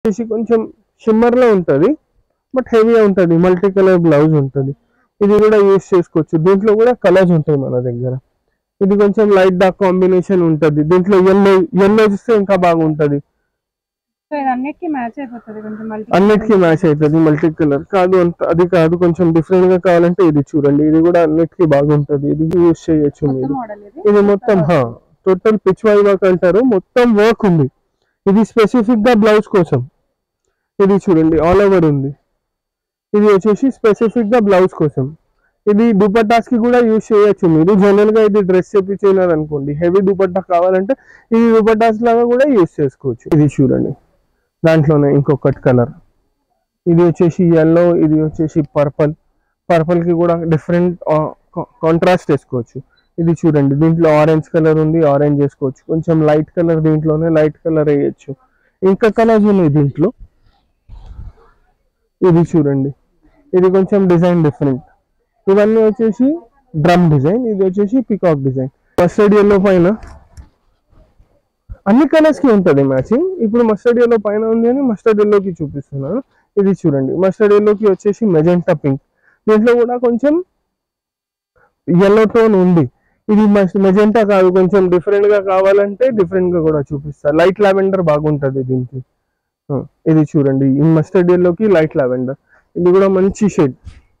వచ్చేసి కొంచెం షిమ్మర్ లో ఉంటది బట్ హెవీగా ఉంటది మల్టీ కలర్ బ్లౌజ్ ఉంటది ఇది కూడా యూస్ చేసుకోవచ్చు దీంట్లో కూడా కలర్స్ ఉంటాయి మన దగ్గర ఇది కొంచెం లైట్ డార్క్ కాంబినేషన్ ఉంటది దీంట్లో ఎల్లో ఎల్లో చూస్తే ఇంకా బాగుంటది సో ఇది అన్నిటికీ మ్యాచ్ అయిపోతుంది కొంచెం మల్టీ అన్నిటికీ మ్యాచ్ అవుతుంది మల్టీ కలర్ కాదు అంత అది కాదు కొంచెం డిఫరెంట్ గా కావాలంటే ఇది చూడండి ఇది కూడా అన్నిటికీ బాగుంటది ఇది యూస్ చేయొచ్చు కొత్త మీరు మోడల్ ఇది ఇది మొత్తం టోటల్ పిచ్ వై వర్క్ అంటారు మొత్తం వర్క్ ఉంది ఇది స్పెసిఫిక్ గా బ్లౌజ్ కోసం ఇది చూడండి ఆల్ ఓవర్ ఉంది ఇది వచ్చేసి స్పెసిఫిక్ గా బ్లౌజ్ కోసం ఇది దుపట్టాస్ కి కూడా యూజ్ చేయొచ్చు మీరు జనరల్ గా ఇది డ్రెస్ చేపించినారు అనుకోండి హెవీ దుపట్టా కావాలంటే ఇది దుపట్టాస్ లాగా కూడా యూజ్ చేసుకోవచ్చు ఇది చూడండి దాంట్లోనే ఇంకొకటి కలర్ ఇది వచ్చేసి ఎల్లో ఇది వచ్చేసి పర్పల్ పర్పల్ కి కూడా డిఫరెంట్ కాంట్రాస్ట్ వేసుకోవచ్చు ఇది చూడండి దీంట్లో ఆరెంజ్ కలర్ ఉంది ఆరెంజ్ వేసుకోవచ్చు కొంచెం లైట్ కలర్ దీంట్లోనే లైట్ కలర్ వేయచ్చు ఇంకా కలర్స్ ఉన్నాయి దీంట్లో ఇది చూడండి ఇది కొంచెం డిజైన్ డిఫరెంట్ ఇవన్నీ వచ్చేసి డ్రమ్ డిజైన్ ఇది వచ్చేసి పికాక్ డిజైన్ మస్టర్డ్ ఎల్లో పైన అన్ని కలర్స్ కి ఉంటుంది మ్యాచింగ్ ఇప్పుడు మస్టర్డ్ ఎల్లో పైన ఉంది అని మస్టర్డ్ ఎల్లోకి చూపిస్తున్నాను ఇది చూడండి మస్టర్డ్ ఎల్లోకి వచ్చేసి మెజెంటా పింక్ దీంట్లో కూడా కొంచెం ఎల్లో టోన్ ఉంది ఇది మెజెంటా కాదు కొంచెం డిఫరెంట్ గా కావాలంటే డిఫరెంట్ గా కూడా చూపిస్తా లైట్ లావెండర్ బాగుంటది దీనికి ఆ, ఇది చూడండి ఈ మస్టర్డ్ ఎల్లోకి లైట్ లావెండర్ ఇది కూడా మంచి షేడ్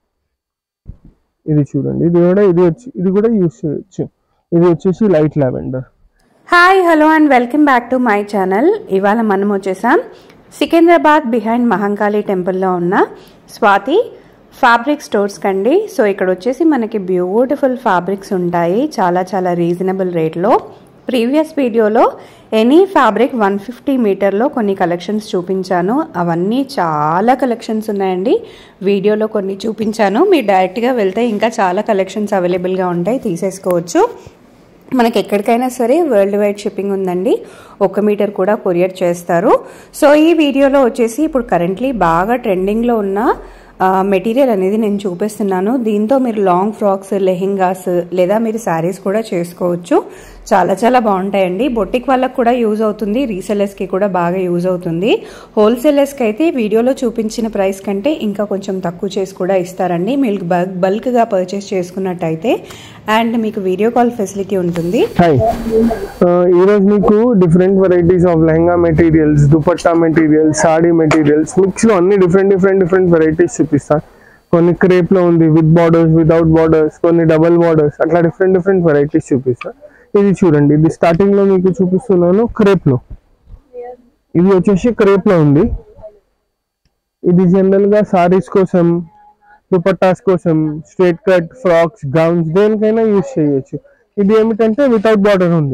ఇది చూడండి ఇది కూడా ఇది వచ్చి ఇది కూడా యూస్ చేయొచ్చు ఇది వచ్చేసి light lavender hi hello and welcome back to my channel ఇవాళ మనం వచ్చేసాం సికింద్రాబాద్ బిహైండ్ మహంకాళి టెంపుల్లో ఉన్న స్వాతి ఫ్యాబ్రిక్ స్టోర్స్ కండి సో ఇక్కడ వచ్చేసి మనకి బ్యూటిఫుల్ ఫ్యాబ్రిక్స్ ఉంటాయి చాలా చాలా రీజనబుల్ రేట్లో ప్రీవియస్ వీడియోలో ఎనీ ఫ్యాబ్రిక్ వన్ ఫిఫ్టీ మీటర్లో కొన్ని కలెక్షన్స్ చూపించాను అవన్నీ చాలా కలెక్షన్స్ ఉన్నాయండి వీడియోలో కొన్ని చూపించాను మీరు డైరెక్ట్గా వెళ్తే ఇంకా చాలా కలెక్షన్స్ అవైలబుల్గా ఉంటాయి తీసేసుకోవచ్చు మనకి ఎక్కడికైనా సరే వరల్డ్ వైడ్ షిప్పింగ్ ఉందండి ఒక మీటర్ కూడా కొరియర్ చేస్తారు సో ఈ వీడియోలో వచ్చేసి ఇప్పుడు కరెంట్లీ బాగా ట్రెండింగ్లో ఉన్న మెటీరియల్ అనేది నేను చూపిస్తున్నాను దీంతో మీరు లాంగ్ ఫ్రాక్స్ లెహెంగాస్ లేదా మీరు శారీస్ కూడా చేసుకోవచ్చు చాలా చాలా బాగుంటాయండి బొటిక్ వాళ్ళకి కూడా యూజ్ అవుతుంది రీసెలర్స్కి కూడా బాగా యూజ్ అవుతుంది హోల్సేలర్స్కి అయితే వీడియోలో చూపించిన ప్రైస్ కంటే ఇంకా కొంచెం తక్కువ చేసి కూడా ఇస్తారండి మీరు బల్క్ బల్క్గా పర్చేస్ చేసుకున్నట్టయితే అండ్ మీకు వీడియో కాల్ ఫెసిలిటీ ఉంటుంది హాయ్ ఈరోజు మీకు different varieties of lehenga materials dupatta materials sari materials mix లో అన్ని డిఫరెంట్ డిఫరెంట్ డిఫరెంట్ వెరైటీస్ చూపిస్తాను కొన్ని క్రేప్ లో ఉంది విత్ బార్డర్స్ వితౌట్ బార్డర్స్ కొన్ని డబల్ బార్డర్స్ అట్లా డిఫరెంట్ డిఫరెంట్ వెరైటీస్ చూపిస్తా ఇది చూడండి ఇది స్టార్టింగ్ లో మీకు చూపిస్తున్నాను క్రేప్ లో ఇది వచ్చేసి క్రేప్ లో ఉంది ఇది జనరల్ గా సారీస్ కోసం దుపట్టాస్ కోసం స్ట్రేట్ కట్ ఫ్రాక్స్ గౌన్స్ దేనికైనా యూజ్ చేయొచ్చు ఇది ఏమిటంటే వితౌట్ బార్డర్ ఉంది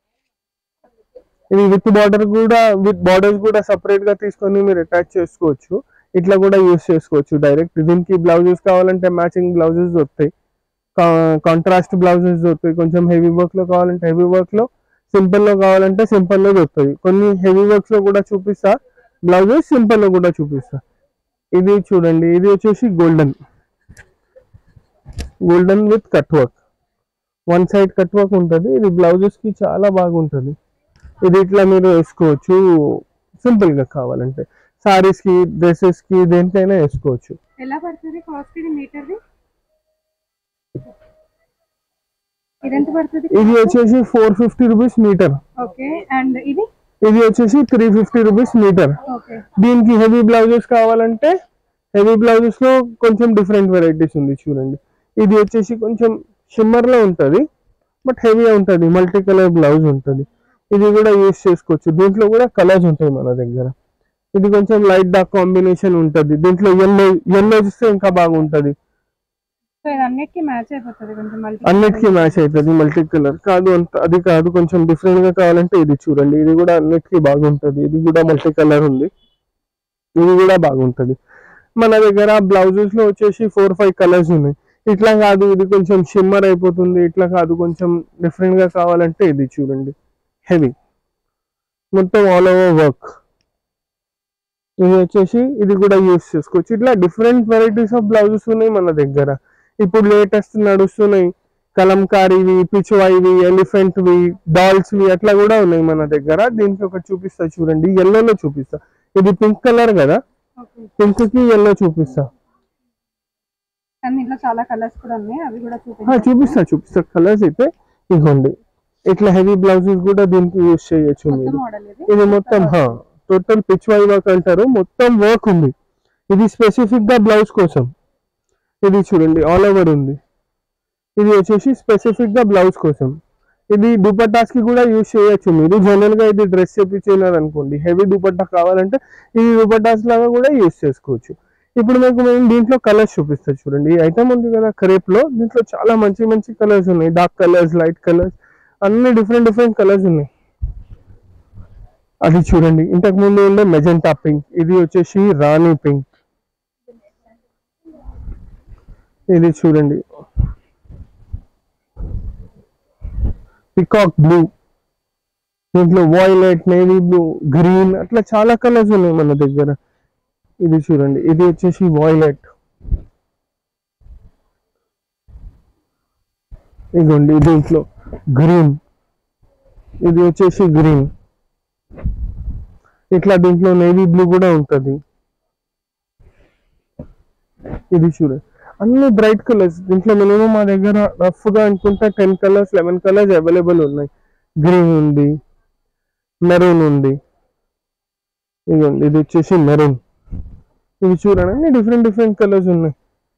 ఇది విత్ బార్డర్ కూడా విత్ బార్డర్స్ కూడా సపరేట్ గా తీసుకొని మీరు అటాచ్ చేసుకోవచ్చు ఇట్లా కూడా యూజ్ చేసుకోవచ్చు డైరెక్ట్ దీనికి బ్లౌజెస్ కావాలంటే మ్యాచింగ్ బ్లౌజెస్ దొరుకుతాయి కాంట్రాస్ట్ బ్లౌజెస్ దొరుకుతాయి కొంచెం హెవీ వర్క్ లో కావాలంటే హెవీ వర్క్ లో సింపుల్ లో కావాలంటే సింపుల్ లో దొరుకుతాయి కొన్ని హెవీ వర్క్స్ లో కూడా చూపిస్తా బ్లౌజెస్ సింపుల్ లో కూడా చూపిస్తా ఇది చూడండి ఇది వచ్చేసి golden golden with cut work one side cut work ఉంటుంది ఇది బ్లౌజెస్ కి చాలా బాగుంటుంది ఇది ఇట్లా మీరు వేసుకోవచ్చు సింపుల్ గా కావాలంటే సారీస్ కి డ్రెస్సెస్ కి దేనికైనా వేసుకోవచ్చు ఎలా పడుతుంది కాస్ట్ ఇది మీటర్ది ఇది ఎంత పడుతుంది ఇది వచ్చేసి four fifty rupees meter okay and ఇది ఇది వచ్చేసి three fifty rupees meter okay దీనికి హెవీ బ్లౌజెస్ కావాలంటే హెవీ బ్లౌజెస్ లో కొంచెం డిఫరెంట్ వెరైటీస్ ఉంది చూడండి ఇది వచ్చేసి కొంచెం షిమ్మర్ లో ఉంటది బట్ హెవీగా ఉంటది మల్టీ కలర్ బ్లౌజ్ ఉంటది ఇది కూడా యూస్ చేసుకోవచ్చు దీంట్లో కూడా కలర్స్ ఉంటాయి మన దగ్గర ఇది కొంచెం లైట్ డార్క్ కాంబినేషన్ ఉంటది దీంట్లో ఎల్లో ఎల్లో చూస్తే ఇంకా బాగుంటది సో ఇది అన్నిటికీ మ్యాచ్ అయిపోతుంది కొంచెం మల్టీ అన్నిటికీ మ్యాచ్ అవుతుంది మల్టీ కలర్ కాదు అంత అది కాదు కొంచెం డిఫరెంట్ గా కావాలంటే ఇది చూడండి ఇది కూడా అన్నిటికీ బాగుంటది ఇది కూడా మల్టీ కలర్ ఉంది ఇది కూడా బాగుంటది మన దగ్గర బ్లౌజెస్ లో వచ్చేసి ఫోర్ ఫైవ్ కలర్స్ ఉన్నాయి ఇట్లా కాదు ఇది కొంచెం షిమ్మర్ అయిపోతుంది ఇట్లా కాదు కొంచెం డిఫరెంట్ గా కావాలంటే ఇది చూడండి హెవీ మొత్తం ఆల్ ఓవర్ వర్క్ ఇది వచ్చేసి ఇది కూడా యూస్ చేసుకోవచ్చు ఇట్లా డిఫరెంట్ వెరైటీస్ ఆఫ్ బ్లౌజెస్ ఉన్నాయి మన దగ్గర ఇప్పుడు లేటెస్ట్ నడుస్తున్నాయి కలంకారీవి పిచువాయివి ఎలిఫెంట్వి డాల్స్వి అట్లా కూడా ఉన్నాయి మన దగ్గర దీనికి ఒకటి చూపిస్తా చూడండి ఎల్లోలో చూపిస్తా ఇది పింక్ కలర్ కదా ఓకే పింక్ కి ఎల్లో చూపిస్తా అండ్ దీంట్లో చాలా కలర్స్ కూడా ఉన్నాయి అవి కూడా ఆ, చూపించండి చూపిస్తా చూపిస్తా కలర్స్ అయితే ఇగోండి ఇట్లా హెవీ బ్లౌజెస్ కూడా దీనికి యూస్ చేయొచ్చు కొత్త మీరు మోడల్ ఇది ఇది మొత్తం టోటల్ పిచ్ వై వర్క్ అంటారు మొత్తం వర్క్ ఉంది ఇది స్పెసిఫిక్ గా బ్లౌజ్ కోసం ఇది చూడండి ఆల్ ఓవర్ ఉంది ఇది వచ్చేసి స్పెసిఫిక్ గా బ్లౌజ్ కోసం ఇది దుపట్టాస్ కి కూడా యూజ్ చేయొచ్చు మీరు జనరల్ గా ఇది డ్రెస్ చేపించినారు అనుకోండి హెవీ దుపట్టా కావాలంటే ఇది దుపట్టాస్ లాగా కూడా యూజ్ చేసుకోవచ్చు ఇప్పుడు మీకు మేము దీంట్లో కలర్స్ చూపిస్తా చూడండి ఈ ఐటమ్ ఉంది కదా క్రేప్ లో దీంట్లో చాలా మంచి మంచి కలర్స్ ఉన్నాయి డార్క్ కలర్స్ లైట్ కలర్స్ అన్ని డిఫరెంట్ డిఫరెంట్ కలర్స్ ఉన్నాయి అది చూడండి ఇంతకు ముందు ఉండే మెజెంటా పింక్ ఇది వచ్చేసి రాణి పింక్ ఇది చూడండి పికాక్ బ్లూ దీంట్లో వాయిలెట్ నేవీ బ్లూ గ్రీన్ అట్లా చాలా కలర్స్ ఉన్నాయి మన దగ్గర ఇది చూడండి ఇది వచ్చేసి వాయిలెట్ ఇదిగోండి దీంట్లో గ్రీన్ ఇది వచ్చేసి గ్రీన్ ఇట్లా దీంట్లో నేవీ బ్లూ కూడా ఉంటుంది ఇది చూడండి అన్ని బ్రైట్ కలర్స్ దీంట్లో మినిమం మా దగ్గర రఫ్ గా అనుకుంటే ten colours eleven colours available ఉన్నాయి గ్రీన్ ఉంది మెరూన్ ఉంది ఇదిగోండి ఇది వచ్చేసి మెరూన్ ఇది చూడండి అన్ని డిఫరెంట్ డిఫరెంట్ కలర్స్ ఉన్నాయి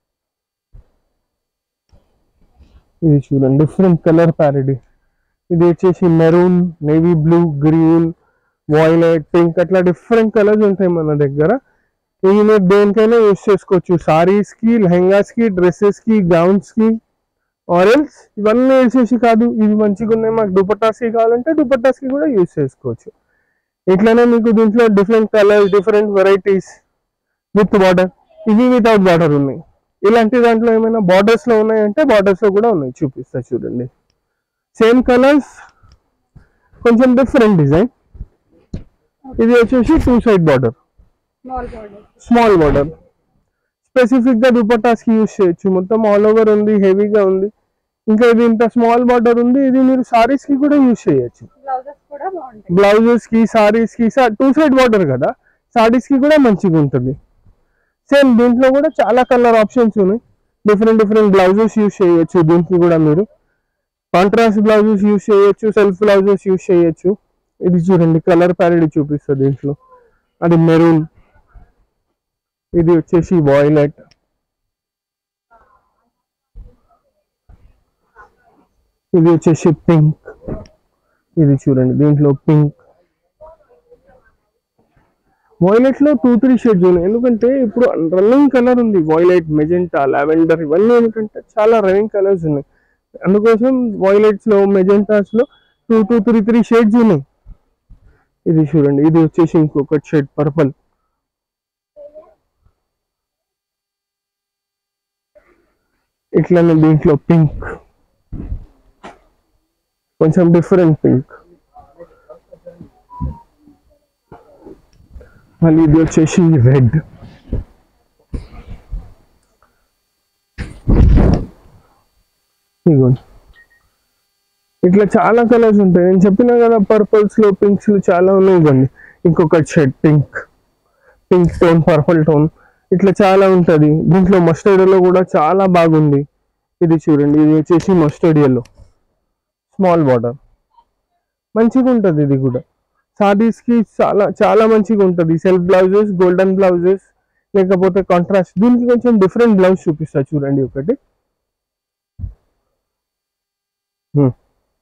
ఇది చూడండి డిఫరెంట్ కలర్ ప్యారడీ ఇది వచ్చేసి maroon navy blue green violet pink అట్లా డిఫరెంట్ కలర్స్ ఉంటాయి మన దగ్గర ఇవి మీరు దేనికైనా యూస్ చేసుకోవచ్చు సారీస్ కి లెహంగాస్ కి డ్రెస్సెస్ కి గౌన్స్ కి ఆరెల్స్ ఇవన్నీ వేసేసి కాదు ఇవి మంచిగా ఉన్నాయి మాకు దుపట్టాస్ కి కావాలంటే దుపట్టాస్ కి కూడా యూస్ చేసుకోవచ్చు ఇట్లానే మీకు దీంట్లో different colours different varieties with border ఇవి వితౌట్ బార్డర్ ఉన్నాయి ఇలాంటి దాంట్లో ఏమైనా బార్డర్స్ లో ఉన్నాయంటే బార్డర్స్ లో కూడా ఉన్నాయి చూపిస్తా చూడండి సేమ్ కలర్స్ కొంచెం డిఫరెంట్ డిజైన్ ఇది వచ్చేసి two side border small border small border specific గా దుపట్టాస్ కి యూస్ చేయొచ్చు మొత్తం ఆల్ ఓవర్ ఉంది హెవీగా ఉంది ఇంకా ఇది ఇంత స్మాల్ బార్డర్ ఉంది ఇది మీరు సారీస్ కి కూడా యూస్ చేయొచ్చు బ్లౌజెస్ కూడా బాగుంటాయి బ్లౌజెస్ కి సారీస్ కి టూ సైడ్ బార్డర్ కదా సారీస్ కి కూడా మంచిగా ఉంటుంది సేమ్ దీంట్లో కూడా చాలా కలర్ ఆప్షన్స్ ఉన్నాయి డిఫరెంట్ డిఫరెంట్ బ్లౌజెస్ యూస్ చేయొచ్చు దీనికి కూడా మీరు కాంట్రాస్ట్ బ్లౌజెస్ యూస్ చేయొచ్చు సెల్ఫ్ బ్లౌజెస్ యూస్ చేయొచ్చు ఇది చూడండి కలర్ ప్యారెడీ చూపిస్తుంది దీంట్లో అది మెరూన్ ఇది వచ్చేసి వాయిలెట్ ఇది వచ్చేసి పింక్ ఇది చూడండి దీంట్లో పింక్ వాయిలెట్ లో టూ త్రీ షేడ్స్ ఉన్నాయి ఎందుకంటే ఇప్పుడు రన్నింగ్ కలర్ ఉంది వాయిలెట్ మెజెంటా లావెండర్ ఇవన్నీ ఏంటంటే చాలా రన్నింగ్ కలర్స్ ఉన్నాయి అందుకోసం వాయిలెట్స్ లో మెజెంటాస్ లో two two three three shades ఉన్నాయి ఇది చూడండి ఇది వచ్చేసి ఇంకొక షేడ్ పర్పల్ ఇట్లానే దీంట్లో పింక్ కొంచెం డిఫరెంట్ పింక్ మళ్ళీ ఇది వచ్చేసి రెడ్ ఇదిగోండి ఇట్లా చాలా కలర్స్ ఉంటాయి నేను చెప్పినా కదా పర్పుల్స్ లో పింక్స్ లో చాలా ఉన్నాయి ఇవ్వండి ఇంకొక shade pink pink tone purple tone ఇట్లా చాలా ఉంటది దీంట్లో మస్టర్డ్ లో కూడా చాలా బాగుంది ఇది చూడండి ఇది వచ్చేసి మస్టర్డ్ ఎల్లో స్మాల్ బార్డర్ మంచిగా ఉంటుంది ఇది కూడా సారీస్ కి చాలా చాలా మంచిగా ఉంటుంది సెల్ఫ్ బ్లౌజెస్ గోల్డెన్ బ్లౌజెస్ లేకపోతే కాంట్రాస్ట్ దీనికి కొంచెం డిఫరెంట్ బ్లౌజ్ చూపిస్తా చూడండి ఒకటి Hmm.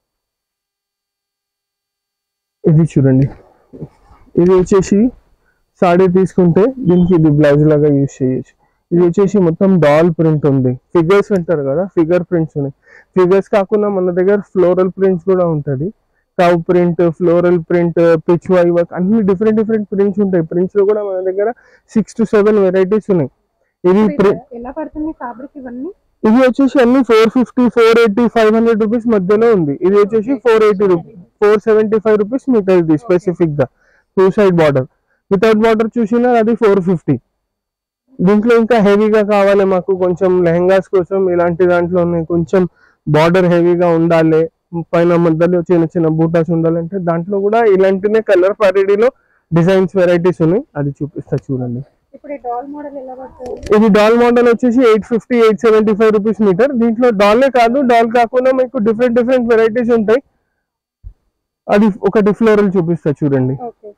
ఇది చూడండి ఇది వచ్చేసి సాడీ తీసుకుంటే దీనికి ఇది బ్లౌజ్ లాగా యూజ్ చేయొచ్చు ఇది వచ్చేసి మొత్తం డాల్ ప్రింట్ ఉంది ఫిగర్స్ అంటారు కదా ఫిగర్ ప్రింట్స్ ఉన్నాయి ఫిగర్స్ కాకుండా మన దగ్గర ఫ్లోరల్ ప్రింట్స్ కూడా ఉంటుంది cow print floral print pichwai work అన్ని డిఫరెంట్ డిఫరెంట్ ప్రింట్స్ ఉంటాయి ప్రింట్స్ లో కూడా మన దగ్గర సిక్స్ టు సెవెన్ వెరైటీస్ ఉన్నాయి ఇది ప్రింట్ ఎలా పడుతుంది ఫ్యాబ్రిక్ ఇవన్నీ ఇది వచ్చేసి అన్ని four fifty four eighty five hundred rupees మధ్యలో ఉంది ఇది వచ్చేసి four eighty rupees four seventy five rupees meter ఇది స్పెసిఫిక్ గా two side border without border చూసినా అది ఫోర్ ఫిఫ్టీ దీంట్లో ఇంకా హెవీగా కావాలి మాకు కొంచెం లెహంగాస్ కోసం ఇలాంటి దాంట్లో ఉన్నాయి కొంచెం బార్డర్ హెవీగా ఉండాలి పైన మధ్యలో చిన్న చిన్న బూటాస్ ఉండాలంటే దాంట్లో కూడా ఇలాంటినే కలర్ ప్యారిడీలో డిజైన్స్ వెరైటీస్ ఉన్నాయి అది చూపిస్తా చూడండి ఇప్పుడు ఈ డాల్ మోడల్ ఎలా పడుతుంది ఇది డాల్ మోడల్ వచ్చేసి eight fifty eight seventy five rupees meter దీంట్లో డాలే కాదు డాల్ కాకుండా మీకు డిఫరెంట్ డిఫరెంట్ వెరైటీస్ ఉంటాయి అది ఒకటి ఫ్లోరల్ చూపిస్తా చూడండి ఓకే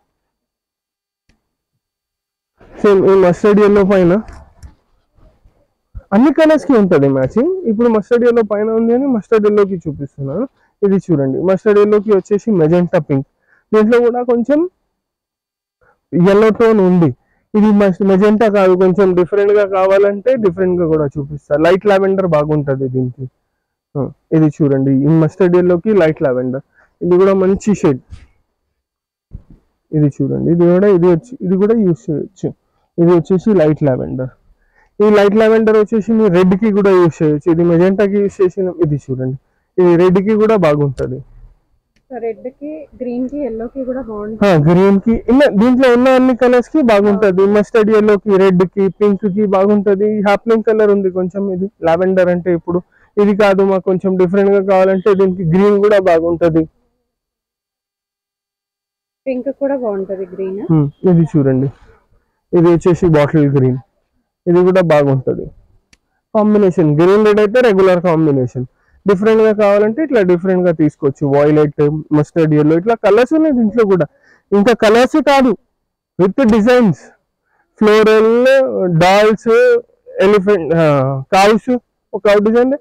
సేమ్ ఈ మస్టర్డ్ ఎల్లో పైన అన్ని కలర్స్ కి ఉంటుంది మ్యాచింగ్ ఇప్పుడు మస్టర్డ్ ఎల్లో పైన ఉంది అని మస్టర్డ్ ఎల్లోకి చూపిస్తున్నాను ఇది చూడండి మస్టర్డ్ ఎల్లోకి వచ్చేసి మెజెంటా పింక్ దీంట్లో కూడా కొంచెం ఎల్లో టోన్ ఉంది ఇది మెజెంటా కాదు కొంచెం డిఫరెంట్ గా కావాలంటే డిఫరెంట్ గా కూడా చూపిస్తా లైట్ లావెండర్ బాగుంటది దీనికి ఆ, ఇది చూడండి ఈ మస్టర్డ్ ఎల్లోకి లైట్ లావెండర్ ఇది కూడా మంచి షేడ్ ఇది చూడండి ఇది కూడా ఇది వచ్చి ఇది కూడా యూస్ చేయొచ్చు ఇది వచ్చేసి లైట్ లావెండర్ ఈ లైట్ లావెండర్ వచ్చేసి మీరు రెడ్ కి కూడా యూస్ చేయొచ్చు ఇది మెజెంటాకి యూస్ చేసిన ఇది చూడండి ఇది రెడ్ కి కూడా బాగుంటది రెడ్ కి గ్రీన్ కి ఎల్లో కి కూడా బాగుంటుంది గ్రీన్ కి ఇలా దీంట్లో ఉన్న అన్ని కలర్స్ కి బాగుంటది మస్టర్డ్ ఎల్లో కి రెడ్ కి పింక్ కి బాగుంటది హ్యాప్లింగ్ కలర్ ఉంది కొంచెం ఇది లావెండర్ అంటే ఇప్పుడు ఇది కాదు మాకు కొంచెం డిఫరెంట్ గా కావాలంటే దీనికి గ్రీన్ కూడా బాగుంటది పింక్ కూడా బాగుంటది గ్రీన్ ఉమ్, ఇది చూడండి ఇది వచ్చేసి బాటిల్ గ్రీన్ ఇది కూడా బాగుంటది కాంబినేషన్ గ్రీన్ రెడ్ అయితే రెగ్యులర్ కాంబినేషన్ డిఫరెంట్ గా కావాలంటే ఇట్లా డిఫరెంట్ గా తీసుకోవచ్చు వాయిలెట్ మస్టర్డ్ ఎల్లో ఇట్లా కలర్స్ ఉన్నాయి దీంట్లో కూడా ఇంకా కలర్స్ కాదు with designs floral dolls elephant cows ఒక డిజైన్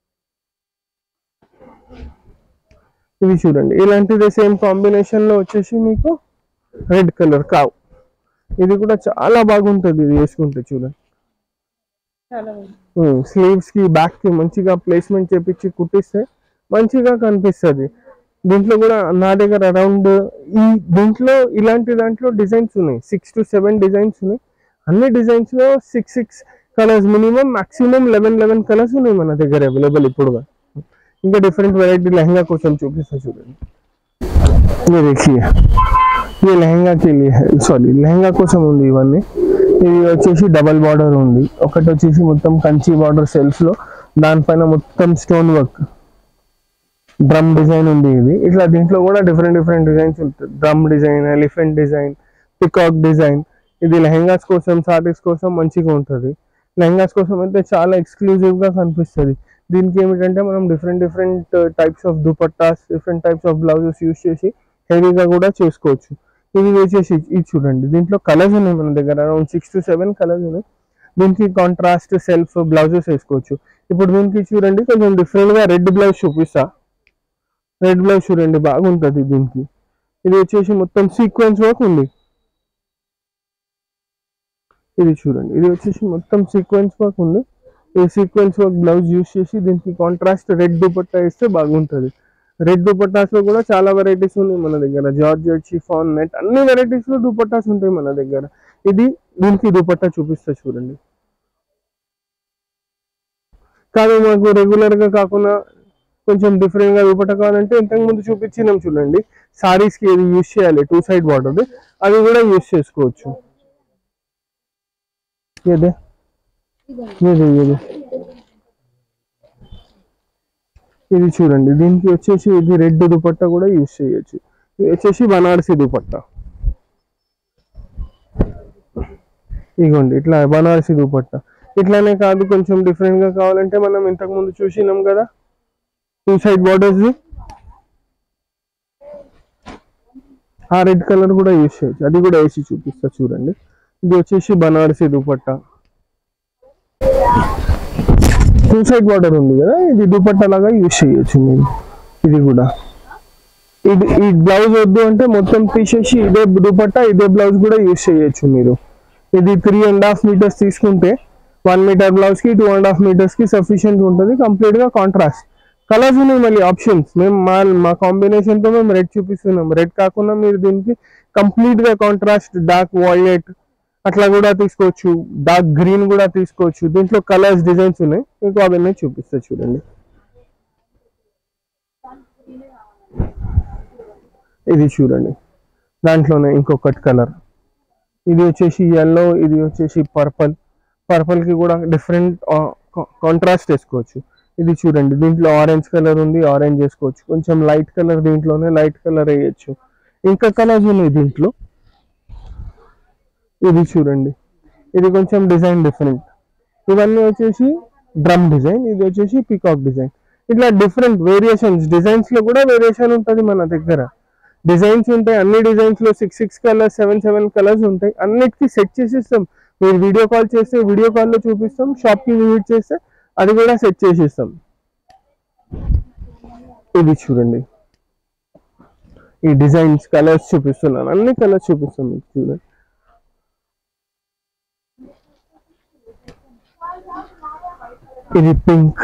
ఇది చూడండి ఇలాంటిది సేమ్ కాంబినేషన్ లో వచ్చేసి మీకు రెడ్ కలర్ కావ్ ఇది కూడా చాలా బాగుంటది ఇది వేసుకుంటే చూడండి చాలా బాగుంది స్లీవ్స్ కి బ్యాక్ కి మంచిగా ప్లేస్మెంట్ చేపించి కుట్టిస్తే మంచిగా కనిపిస్తుంది దీంట్లో కూడా నా దగ్గర అరౌండ్ ఈ దీంట్లో ఇలాంటి దాంట్లో డిజైన్స్ ఉన్నాయి సిక్స్ టు సెవెన్ డిజైన్స్ ఉన్నాయి అన్ని డిజైన్స్ లో six six colours minimum maximum eleven eleven colours ఉన్నాయి మన దగ్గర అవైలబుల్ ఇప్పుడుగా ఇంకా డిఫరెంట్ వెరైటీ లెహంగా కోసం చూపిస్తా చూడండి ये देखिए ये లెహంగా के लिए సారీ లెహంగా కోసం ఉంది ఇవన్నీ ఇది వచ్చేసి డబల్ బార్డర్ ఉంది ఒకటి వచ్చేసి మొత్తం కంచి బార్డర్ సెల్ఫ్ లో దానిపైన మొత్తం స్టోన్ వర్క్ డ్రమ్ డిజైన్ ఉంది ఇది ఇట్లా దీంట్లో కూడా డిఫరెంట్ డిఫరెంట్ డిజైన్స్ ఉంటుంది drum design elephant design peacock design ఇది లెహంగాస్ కోసం సారీస్ కోసం మంచిగా ఉంటుంది లెహంగాస్ కోసం అయితే చాలా ఎక్స్క్లూజివ్ గా కనిపిస్తుంది దీనికి ఏమిటంటే మనం different different types of dupattas different types of blouses use చేసి హెవీగా కూడా చేసుకోవచ్చు ఇది వచ్చేసి ఇది చూడండి దీంట్లో కలర్స్ ఉన్నాయి మన దగ్గర around six to seven colours ఉన్నాయి దీనికి కాంట్రాస్ట్ సెల్ఫ్ బ్లౌజెస్ వేసుకోవచ్చు ఇప్పుడు దీనికి చూడండి కొంచెం డిఫరెంట్ గా రెడ్ బ్లౌజ్ చూపిస్తా రెడ్ బ్లౌజ్ చూడండి బాగుంటది దీనికి ఇది వచ్చేసి మొత్తం సీక్వెన్స్ వర్క్ ఉంది ఇది చూడండి ఇది వచ్చేసి మొత్తం సీక్వెన్స్ వర్క్ ఉంది ఈ సీక్వెన్స్ వర్క్ బ్లౌజ్ యూస్ చేసి దీనికి కాంట్రాస్ట్ రెడ్ దుపట్టా ఇస్తే బాగుంటది రెడ్ దుపట్టాస్ లో కూడా చాలా వెరైటీస్ ఉన్నాయి మన దగ్గర జార్జెట్ షిఫాన్ నెట్ అన్ని వెరైటీస్ లో దుపట్టాస్ ఉంటాయి మన దగ్గర ఇది దీనికి దుపట్టా చూపిస్తా చూడండి కానీ మాకు రెగ్యులర్ గా కాకుండా కొంచెం డిఫరెంట్ గా దుపట్టా కావాలంటే ఇంతకు ముందు చూపించినాం చూడండి సారీస్ కి ఏది యూస్ చేయాలి టూ సైడ్ బార్డర్ అది కూడా యూస్ చేసుకోవచ్చు ఏదే ఏదే ఏదే ఇది చూడండి దీనికి వచ్చేసి ఇది రెడ్ దుపట్టా కూడా యూస్ చేయొచ్చు ఇది వచ్చేసి బనారసి దుపట్టా ఇగోండి ఇట్లా బనారసి దుపట్టా ఇట్లానే కాదు కొంచెం డిఫరెంట్ గా కావాలంటే మనం ఇంతకు ముందు చూసినాం కదా టూ సైడ్ బార్డర్స్ ఆ రెడ్ కలర్ కూడా యూస్ చేయొచ్చు అది కూడా వేసి చూపిస్తా చూడండి ఇది వచ్చేసి Banarasi dupatta two side border ఉంది కదా ఇది దుపట్టా లాగా యూస్ చేయొచ్చు మీరు ఇది కూడా ఇది ఈ బ్లౌజ్ వద్దు అంటే మొత్తం తీసేసి ఇదే దుపట్టా ఇదే బ్లౌజ్ కూడా యూస్ చేయొచ్చు మీరు ఇది త్రీ అండ్ హాఫ్ మీటర్స్ తీసుకుంటే వన్ మీటర్ బ్లౌజ్ కి టూ అండ్ హాఫ్ మీటర్స్ కి సఫిషియెంట్ ఉంటుంది కంప్లీట్ గా కాంట్రాస్ట్ కలర్స్ ఉన్నాయి మళ్ళీ ఆప్షన్స్ మేము మా మా కాంబినేషన్ తో మేము రెడ్ చూపిస్తున్నాం రెడ్ కాకుండా మీరు దీనికి కంప్లీట్ గా కాంట్రాస్ట్ డార్క్ వాయిలెట్ అట్లా కూడా తీసుకోవచ్చు డార్క్ గ్రీన్ కూడా తీసుకోవచ్చు దీంట్లో కలర్స్ డిజైన్స్ ఉన్నాయి మీకు అవన్నీ చూపిస్తా చూడండి ఇది చూడండి దాంట్లోనే ఇంకొకటి కలర్ ఇది వచ్చేసి ఎల్లో ఇది వచ్చేసి పర్పల్ పర్పల్ కి కూడా డిఫరెంట్ కాంట్రాస్ట్ వేసుకోవచ్చు ఇది చూడండి దీంట్లో ఆరెంజ్ కలర్ ఉంది ఆరెంజ్ వేసుకోవచ్చు కొంచెం లైట్ కలర్ దీంట్లోనే లైట్ కలర్ వేయచ్చు ఇంకా కలర్స్ ఉన్నాయి దీంట్లో ఇది చూడండి ఇది కొంచెం డిజైన్ డిఫరెంట్ ఇవన్నీ వచ్చేసి డ్రమ్ డిజైన్ ఇది వచ్చేసి పీకాక్ డిజైన్ ఇట్లా డిఫరెంట్ వేరియేషన్స్ డిజైన్స్ లో కూడా వేరియేషన్ ఉంటుంది మన దగ్గర డిజైన్స్ ఉంటాయి అన్ని డిజైన్స్ లో six six colours seven seven colours ఉంటాయి అన్నిటికీ సెట్ చేసిస్తాం మీరు వీడియో కాల్ చేస్తే వీడియో కాల్ లో చూపిస్తాం షాప్ కి విజిట్ చేస్తే అది కూడా సెట్ చేసిస్తాం ఇది చూడండి ఈ డిజైన్స్ కలర్స్ చూపిస్తున్నాను అన్ని కలర్స్ చూపిస్తాం మీకు చూడండి ఇది పింక్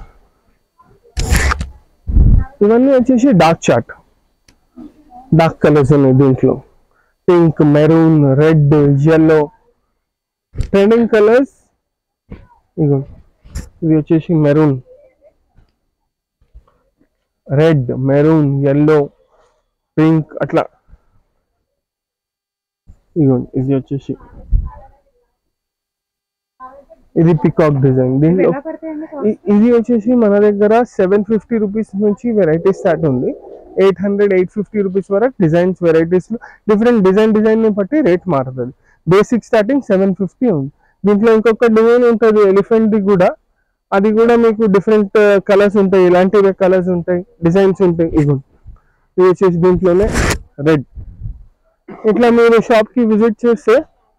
ఇవన్నీ వచ్చేసి డార్క్ చార్ట్ డార్క్ కలర్స్ ఉన్నాయి దీంట్లో pink maroon red yellow trending colours ఇగో ఇది వచ్చేసి maroon red maroon yellow pink అట్లా ఇగోండి ఇది వచ్చేసి ఇది పికాక్ డిజైన్ దీంట్లో ఎలా పడతాయండి ఇ- ఇది వచ్చేసి మన దగ్గర సెవెన్ ఫిఫ్టీ రూపీస్ నుంచి వెరైటీ స్టార్ట్ ఉంది eight hundred eight fifty rupees వరకు designs varieties different design design ని బట్టి రేట్ మారుతుంది బేసిక్ స్టార్టింగ్ సెవెన్ ఫిఫ్టీ ఉంది దీంట్లో ఇంకొక డిజైన్ ఉంటుంది ఎలిఫెంట్ ది కూడా అది కూడా మీకు డిఫరెంట్ కలర్స్ ఉంటాయి ఇలాంటివి కలర్స్ ఉంటాయి డిజైన్స్ ఉంటాయి ఇవి ఇది వచ్చేసి దీంట్లోనే రెడ్ ఇట్లా మీరు షాప్ కి విజిట్ చేస్తే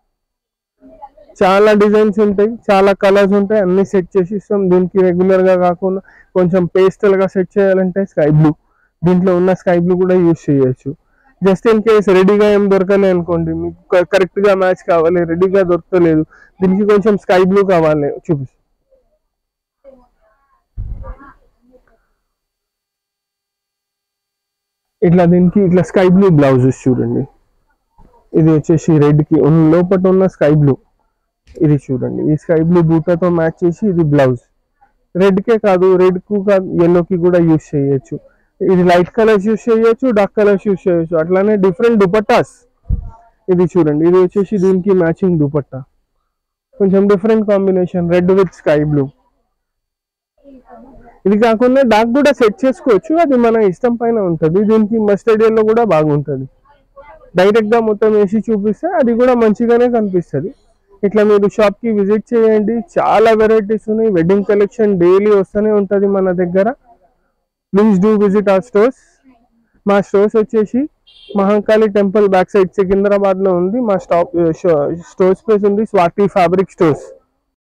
చాలా డిజైన్స్ ఉంటాయి చాలా కలర్స్ ఉంటాయి అన్ని సెట్ చేసి ఇస్తాం దీనికి రెగ్యులర్ గా కాకుండా కొంచెం పేస్టల్ గా సెట్ చేయాలంటే స్కై బ్లూ దీంట్లో ఉన్న స్కై బ్లూ కూడా యూజ్ చేయొచ్చు జస్ట్ ఇన్ కేస్ రెడీగా ఏం దొరకలే అనుకోండి మీకు కరెక్ట్ గా మ్యాచ్ కావాలి రెడీగా దొరకలేదు దీనికి కొంచెం స్కై బ్లూ కావాలి చూపిస్తాం ఇట్లా దీనికి ఇట్లా స్కై బ్లూ బ్లౌజెస్ చూడండి ఇది వచ్చేసి రెడ్ కి ఉన్న లోపల ఉన్న స్కై బ్లూ ఇది చూడండి ఈ స్కై బ్లూ బూటాతో మ్యాచ్ చేసి ఇది బ్లౌజ్ రెడ్ కే కాదు రెడ్ కు కాదు yellow కి కూడా యూస్ చేయొచ్చు ఇది లైట్ కలర్స్ యూస్ చేయొచ్చు డార్క్ కలర్స్ యూస్ చేయొచ్చు అట్లానే డిఫరెంట్ దుపట్టాస్ ఇది చూడండి ఇది వచ్చేసి దీనికి మ్యాచింగ్ దుపట్టా కొంచెం different combination red with sky blue ఇది కాకుండా డార్క్ కూడా సెట్ చేసుకోవచ్చు అది మన ఇష్టం పైన ఉంటుంది దీనికి మస్టర్డ్ ఎల్లో కూడా బాగుంటుంది డైరెక్ట్ గా మొత్తం వేసి చూపిస్తే అది కూడా మంచిగానే కనిపిస్తుంది ఇట్లా మీరు షాప్ కి విజిట్ చేయండి చాలా వెరైటీస్ ఉన్నాయి వెడ్డింగ్ కలెక్షన్ డైలీ వస్తూనే ఉంటుంది మన దగ్గర please do visit our stores మా స్టోర్స్ వచ్చేసి Mahankali temple back side Secunderabad లో ఉంది మా స్టాప్ స్టోర్స్ ప్లేస్ ఉంది స్వాతి ఫ్యాబ్రిక్ స్టోర్స్